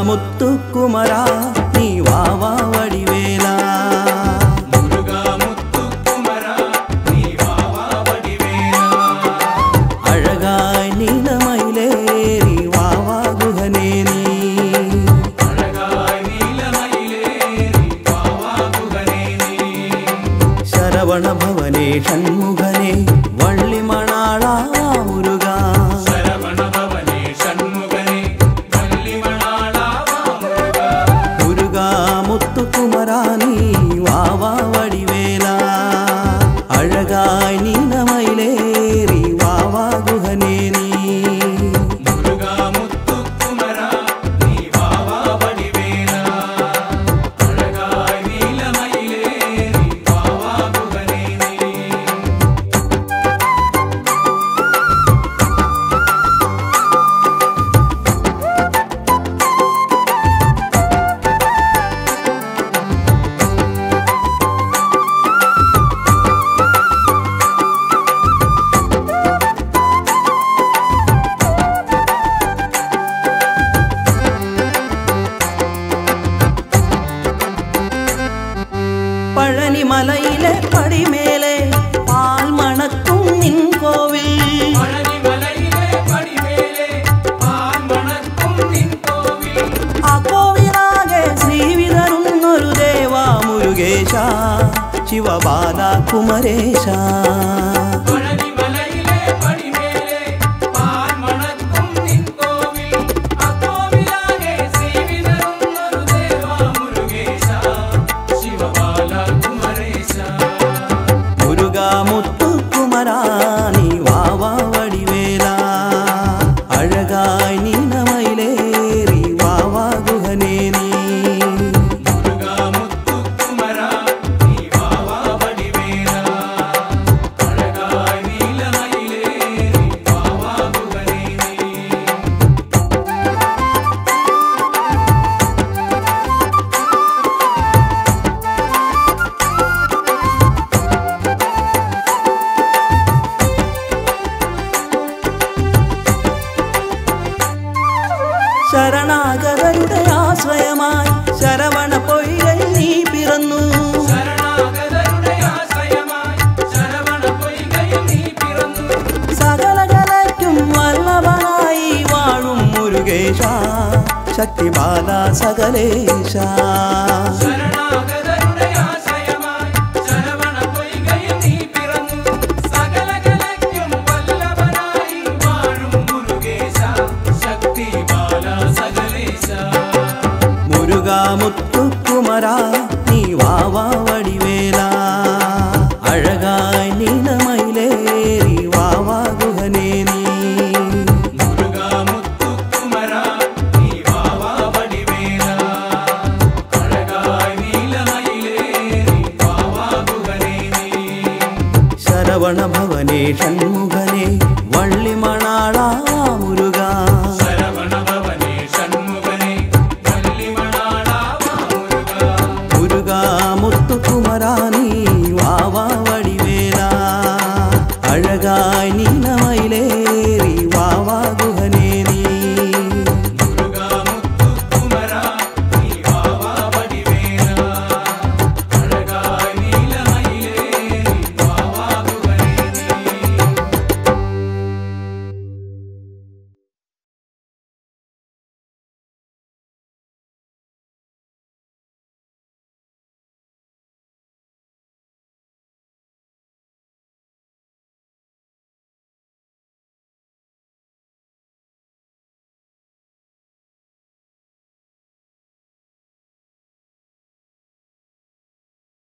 முத்துக்குமரா நீ வா வா வடிவேலா முருகா முத்துக்குமரா நீ வா வா வடிவேலா அழகாய் நீலமயிலேறி வா வா குகனே நீ அழகாய் நீலமயிலேறி வா வா குகனே நீ சரவண பவனே ஷண்முகனே வள்ளி மணாளா முருகா சரவண பவனே சண்முகனே வள்ளிமணாளா வா முருகா முருகா முத்துக்குமரா நீ வா வா வடிவேலா அழகாய் நீலமயிலேறி வா வா குகனே நீ முருகா முத்துக்குமரா நீ வா வா வடிவேலா அழகாய் நீலமயிலேறி வா வா குகனே நீ பழனி மலையிலே படிமேலே பால் மணக்கும் நின் கோவில் பழனி மலையிலே படிமேலே பால் மணக்கும் நின் கோவில் ಆ ಕೋವಿಲಾಗೆ ಶ್ರೀವಿಧರುನ್ನೊರು ದೇವ ಮುರುಗೇಶ ಶಿವಬಾಲ ಕುಮರೇಶ பழனி மலையிலே படிமேலே பால் மணக்கும் நின் கோவில் அக்கோவிலாகே ஸ்ரீவிதரும் ஒரு தேவா முருகேசா சிவபாலா குமரேசா முருகா முத்து குமரா நீ வா வா வடிவேலா அழகாய் நீலமயிலேறி வா வா குகனே நீ முருகா முத்துக்குமரா நீ வா வா வடிவேலா அழகாய் நீலமயிலேறி வா வா குகனே நீ ശരണാഗതരുടെ ആശ്രയമായി ശരവണ പൊയ്കை നീ പിറന്നു சரணாகதருடைய ஆசிரயமாய் சரவண பொய்கையில் நீ பிறந்து സകലകലയ്ക്കും വല്ലഭനായി വാഴും മുരുകേശ ശക്തിബാല സകലേശ சரணாகதருடைய ஆசிரயமாய் சரவண பொய்கையில் நீ பிறந்து சகலகலைக்கும் வல்லவனாய் வாழும் முருகேசா சக்தி பாலா சகலேசா മുരുകാ മുത്തുക്കുമരാ നീ വാ വാ വടിവേല അഴകായി നീലമയിലേറി വാ വാ ഗുഹനേ നീ முருகா முத்துக்குமரா நீ வா வா வடிவேலா அழகாய் நீலமயிலேறி வா வா குகனே நீ ശരവണ ഭവനേ ഷൺമുഖനേ വള്ളിമണ